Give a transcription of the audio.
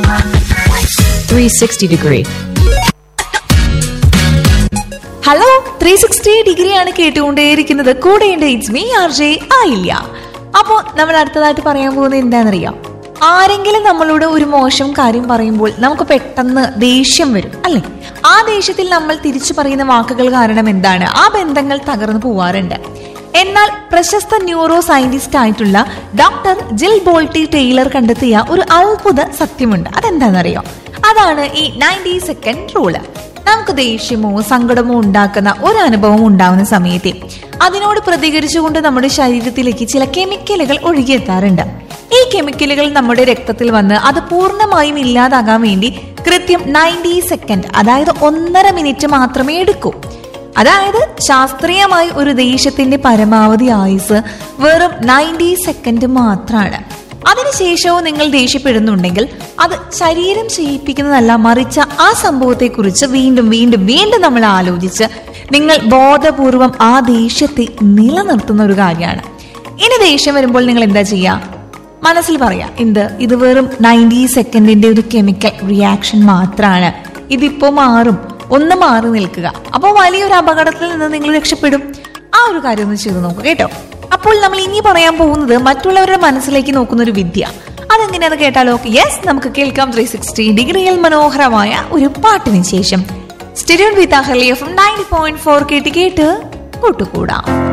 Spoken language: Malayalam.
360 degree. ഹലോ ത്രീ സിക്സ്റ്റി ഡിഗ്രിയാണ് കേട്ടുകൊണ്ടേയിരിക്കുന്നത് കൂടെയുണ്ട് ഇറ്റ്സ് മീ ആർ ജെ ആയില്ല അപ്പോ നമ്മൾ അടുത്തതായിട്ട് പറയാൻ പോകുന്നത് എന്താണെന്നറിയാം ആരെങ്കിലും നമ്മളോട് ഒരു മോശം കാര്യം പറയുമ്പോൾ നമുക്ക് പെട്ടെന്ന് ദേഷ്യം വരും അല്ലെ ആ ദേഷ്യത്തിൽ നമ്മൾ തിരിച്ചു പറയുന്ന വാക്കുകൾ കാരണം എന്താണ് ആ ബന്ധങ്ങൾ തകർന്നു പോവാറുണ്ട് എന്നാൽ പ്രശസ്ത ന്യൂറോ സയന്റിസ്റ്റ് ആയിട്ടുള്ള ഡോക്ടർ ജിൽ ബോൾട്ടി ടൈലർ കണ്ടെത്തിയ ഒരു അത്ഭുത സത്യമുണ്ട് അതെന്താണെന്നറിയോ അതാണ് ഈ നയൻറ്റി സെക്കൻഡ് റൂള് നമുക്ക് ദേഷ്യമോ സങ്കടമോ ഉണ്ടാക്കുന്ന ഒരു അനുഭവം ഉണ്ടാവുന്ന സമയത്ത് അതിനോട് പ്രതികരിച്ചുകൊണ്ട് നമ്മുടെ ശരീരത്തിലേക്ക് ചില കെമിക്കലുകൾ ഒഴുകിയെത്താറുണ്ട് ഈ കെമിക്കലുകൾ നമ്മുടെ രക്തത്തിൽ വന്ന് അത് പൂർണ്ണമായും ഇല്ലാതാകാൻ വേണ്ടി കൃത്യം നയൻറ്റി സെക്കൻഡ് അതായത് ഒന്നര മിനിറ്റ് മാത്രമേ എടുക്കൂ അതായത് ശാസ്ത്രീയമായി ഒരു ദേശത്തിന്റെ പരമാവധി ആയുസ് വെറും നയൻറ്റി സെക്കൻഡ് മാത്രമാണ് അതിനുശേഷവും നിങ്ങൾ ദേഷ്യപ്പെടുന്നുണ്ടെങ്കിൽ അത് ശരീരം ചെയ്യിപ്പിക്കുന്നതല്ല മറിച്ച ആ സംഭവത്തെക്കുറിച്ച് വീണ്ടും വീണ്ടും വീണ്ടും നമ്മൾ ആലോചിച്ച് നിങ്ങൾ ബോധപൂർവം ആ ദേഷ്യത്തെ നിലനിർത്തുന്ന ഒരു കാര്യമാണ് ഇനി ദേഷ്യം വരുമ്പോൾ നിങ്ങൾ എന്താ ചെയ്യുക മനസ്സിൽ പറയാം എന്ത് ഇത് വെറും നയൻറ്റി സെക്കൻഡിന്റെ ഒരു കെമിക്കൽ റിയാക്ഷൻ മാത്രമാണ് ഇതിപ്പോ മാറും ഒന്ന് മാറി നിൽക്കുക അപ്പോൾ വലിയൊരു അപകടത്തിൽ നിന്ന് നിങ്ങൾ രക്ഷപ്പെടും ആ ഒരു കാര്യം ഒന്ന് ചെയ്തു നോക്കുക കേട്ടോ അപ്പോൾ നമ്മൾ ഇനി പറയാൻ പോകുന്നത് മറ്റുള്ളവരുടെ മനസ്സിലേക്ക് നോക്കുന്ന ഒരു വിദ്യ അതെങ്ങനെയാന്ന് കേട്ടാലോ യെസ് നമുക്ക് കേൾക്കാം ത്രീ സിക്സ്റ്റി ഡിഗ്രിയിൽ മനോഹരമായ ഒരു പാട്ടിന് ശേഷം സ്റ്റെരിയോൺ with Ahalia from ninety point four കേട്ട് കേട്ട് കൂട്ടുകൂടാം